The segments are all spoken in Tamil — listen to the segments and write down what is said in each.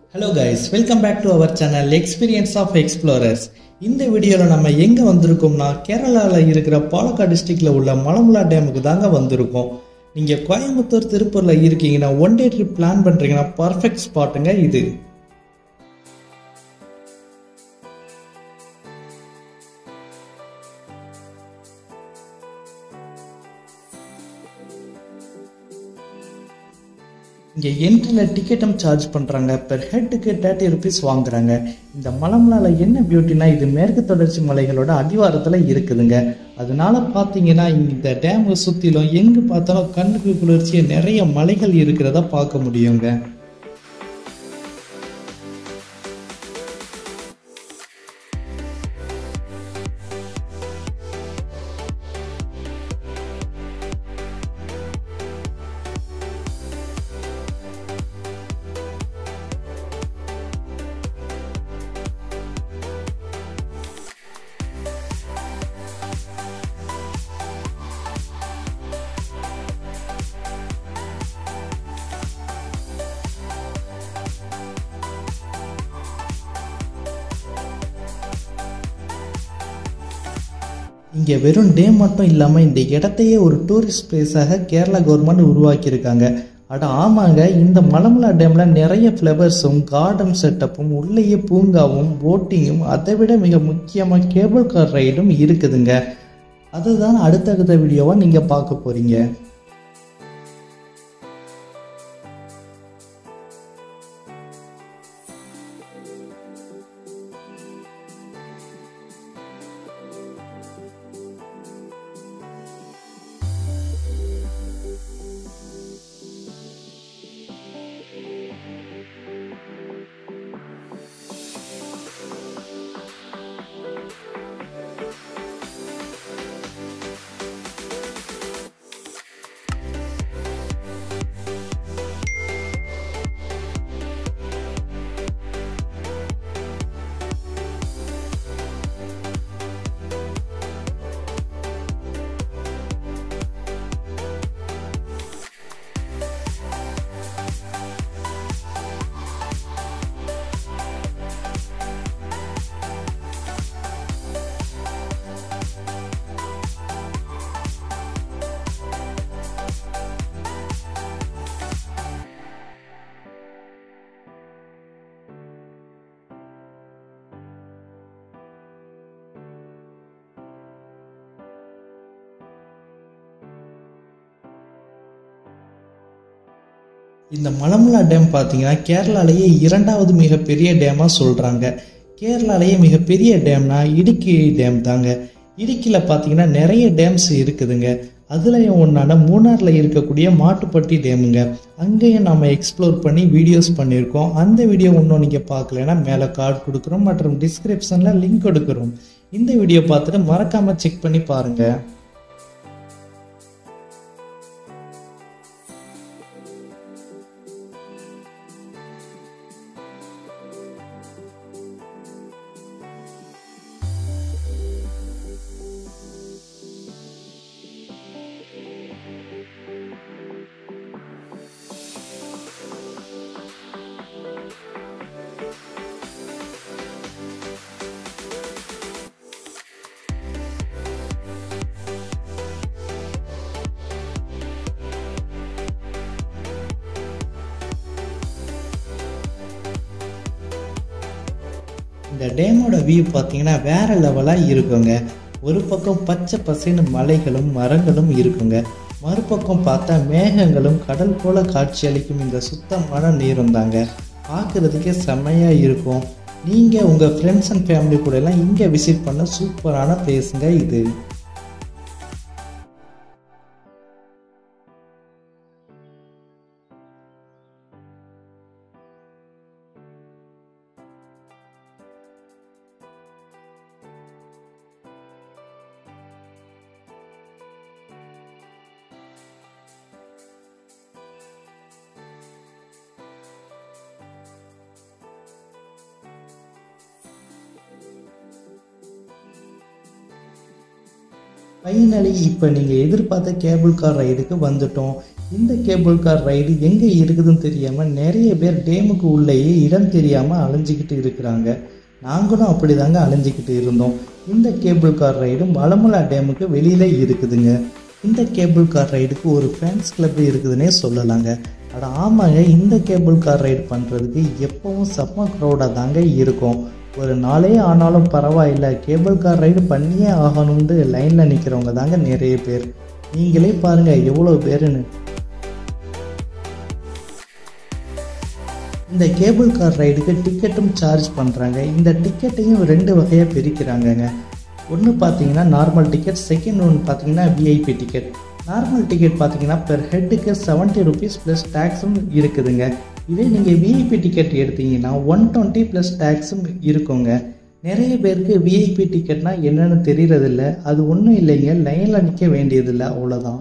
hello guys welcome back to our channel experience of explorers இந்த வீடியோவில் நம்ம எங்கே வந்திருக்கோம்னா கேரளாவில் இருக்கிற பாலக்காடு டிஸ்ட்ரிக்டில் உள்ள மலமுலா டேமுக்கு தாங்க வந்திருக்கோம் நீங்கள் கோயம்புத்தூர் திருப்பூரில் இருக்கீங்கன்னா ஒன் டே ட்ரிப் பிளான் பண்ணுறீங்கன்னா பர்ஃபெக்ட் ஸ்பாட்டுங்க இது இங்கே என்ட்ரியில் டிக்கெட்டும் சார்ஜ் பண்ணுறாங்க பெர் ஹெட்டுக்கு தேர்ட்டி ருபீஸ் வாங்குறாங்க இந்த மலமலால என்ன பியூட்டினா இது மேற்கு தொடர்ச்சி மலைகளோட அடிவாரத்தில் இருக்குதுங்க அதனால பார்த்தீங்கன்னா இந்த டேமை சுற்றிலும் எங்கே பார்த்தாலும் கண்ணுக்கு குளிர்ச்சியை நிறைய மலைகள் இருக்கிறத பார்க்க முடியுங்க இங்கே வெறும் டேம் மட்டும் இல்லாமல் இந்த இடத்தையே ஒரு டூரிஸ்ட் பிளேஸாக கேரளா கவர்மெண்ட் உருவாக்கியிருக்காங்க அட ஆமாங்க இந்த மலமலா டேமில் நிறைய ஃப்ளவர்ஸும் கார்டன் செட்டப்பும் உள்ளேயே பூங்காவும் போட்டிங்கும் அதை விட மிக முக்கியமாக கேபிள் கார் ரைடும் இருக்குதுங்க அதுதான் அடுத்தடுத்த வீடியோவை நீங்கள் பார்க்க போகிறீங்க இந்த மலமலா டேம் பார்த்தீங்கன்னா கேரளாலேயே இரண்டாவது மிகப்பெரிய டேமாக சொல்கிறாங்க கேரளாலேயே மிகப்பெரிய டேம்னா இடுக்கி டேம் தாங்க இடுக்கியில் பார்த்தீங்கன்னா நிறைய டேம்ஸ் இருக்குதுங்க அதுலேயும் ஒன்றான மூணாரில் இருக்கக்கூடிய மாட்டுப்பட்டி டேமுங்க அங்கேயும் நம்ம எக்ஸ்ப்ளோர் பண்ணி வீடியோஸ் பண்ணியிருக்கோம் அந்த வீடியோ இன்னும் நீங்கள் பார்க்கலன்னா மேலே கார்டு கொடுக்குறோம் மற்றும் டிஸ்கிரிப்ஷனில் லிங்க் கொடுக்குறோம் இந்த வீடியோ பார்த்துட்டு மறக்காமல் செக் பண்ணி பாருங்கள் இந்த டேமோட வியூ பார்த்தீங்கன்னா வேற லெவலாக இருக்குங்க ஒரு பக்கம் பச்சை பசைன்னு மலைகளும் மரங்களும் இருக்குங்க மறுபக்கம் பார்த்தா மேகங்களும் கடல் போல காட்சியளிக்கும் இந்த சுத்தமான நீரும் தாங்க பார்க்குறதுக்கே செம்மையாக இருக்கும் நீங்கள் உங்கள் ஃப்ரெண்ட்ஸ் அண்ட் ஃபேமிலி கூட எல்லாம் இங்கே விசிட் பண்ண சூப்பரான பிளேஸுங்க இது ஃபைனலி இப்போ நீங்கள் எதிர்பார்த்த கேபிள் கார் ரைடுக்கு வந்துட்டோம் இந்த கேபிள் கார் ரைடு எங்கே இருக்குதுன்னு தெரியாமல் நிறைய பேர் டேமுக்கு உள்ளேயே இடம் தெரியாமல் அலைஞ்சிக்கிட்டு இருக்கிறாங்க நாங்களும் அப்படி தாங்க அலைஞ்சிக்கிட்டு இருந்தோம் இந்த கேபிள் கார் ரைடும் வளமுலா டேமுக்கு வெளியில இருக்குதுங்க இந்த கேபிள் கார் ரைடுக்கு ஒரு ஃபேன்ஸ் கிளப் இருக்குதுன்னே சொல்லலாங்க அட ஆமாங்க இந்த கேபிள் கார் ரைடு பண்ணுறதுக்கு எப்பவும் செம்ம க்ரௌடாக தாங்க இருக்கும் ஒரு நாளே ஆனாலும் பரவாயில்ல கேபிள் கார் ரைடு பண்ணியே ஆகணும்னு லைனில் நிற்கிறவங்க தாங்க நிறைய பேர் நீங்களே பாருங்க எவ்வளோ பேருன்னு இந்த கேபிள் கார் ரைடுக்கு டிக்கெட்டும் சார்ஜ் பண்ணுறாங்க இந்த டிக்கெட்டையும் ரெண்டு வகையாக பிரிக்கிறாங்கங்க ஒன்று பார்த்தீங்கன்னா நார்மல் டிக்கெட் செகண்ட் ஒன்று பார்த்தீங்கன்னா விஐபி டிக்கெட் நார்மல் டிக்கெட் பார்த்தீங்கன்னா பெர் ஹெட்டுக்கு செவன்ட்டி ருபீஸ் ப்ளஸ் டேக்ஸும் இருக்குதுங்க இதே நீங்கள் விஐபி டிக்கெட் எடுத்தீங்கன்னா ஒன் டுவெண்ட்டி ப்ளஸ் டேக்ஸும் இருக்குங்க நிறைய பேருக்கு விஐபி டிக்கெட்னா என்னன்னு தெரியறதில்ல அது ஒன்றும் இல்லைங்க லைனில் நிற்க வேண்டியதில்லை அவ்வளோதான்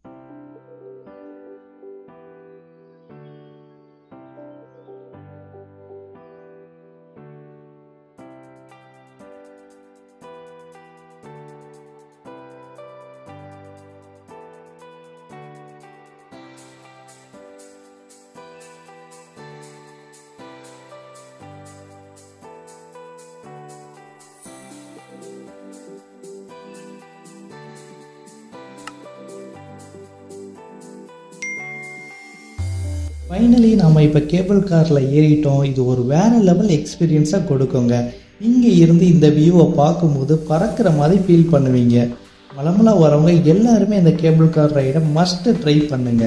ஃபைனலி நம்ம இப்போ கேபிள் காரில் ஏறிட்டோம் இது ஒரு வேறு லெவல் எக்ஸ்பீரியன்ஸாக கொடுக்குங்க இங்கே இருந்து இந்த வியூவை பார்க்கும்போது பறக்கிற மாதிரி ஃபீல் பண்ணுவீங்க மலமலா வரவங்க எல்லாருமே இந்த கேபிள் கார் ரைடை மஸ்ட் ட்ரை பண்ணுங்க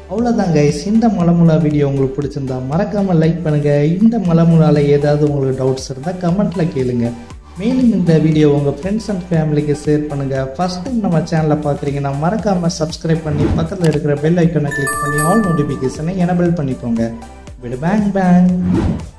அவ்வளோதான் கைஸ் இந்த மலமுலா வீடியோ உங்களுக்கு பிடிச்சிருந்தா மறக்காமல் லைக் பண்ணுங்கள் இந்த மலமுலால ஏதாவது உங்களுக்கு டவுட்ஸ் இருந்தால் கமெண்ட்டில் கேளுங்க மேலும் இந்த வீடியோ உங்கள் ஃப்ரெண்ட்ஸ் அண்ட் ஃபேமிலிக்கு ஷேர் பண்ணுங்கள் ஃபஸ்ட் டைம் நம்ம சேனலை பார்க்குறீங்கன்னா மறக்காமல் சப்ஸ்கிரைப் பண்ணி பக்கத்தில் இருக்கிற பெல் ஐக்கனை கிளிக் பண்ணி ஆல் நோட்டிஃபிகேஷனை எனபிள் பண்ணிக்கோங்க விடு பேங் பேங்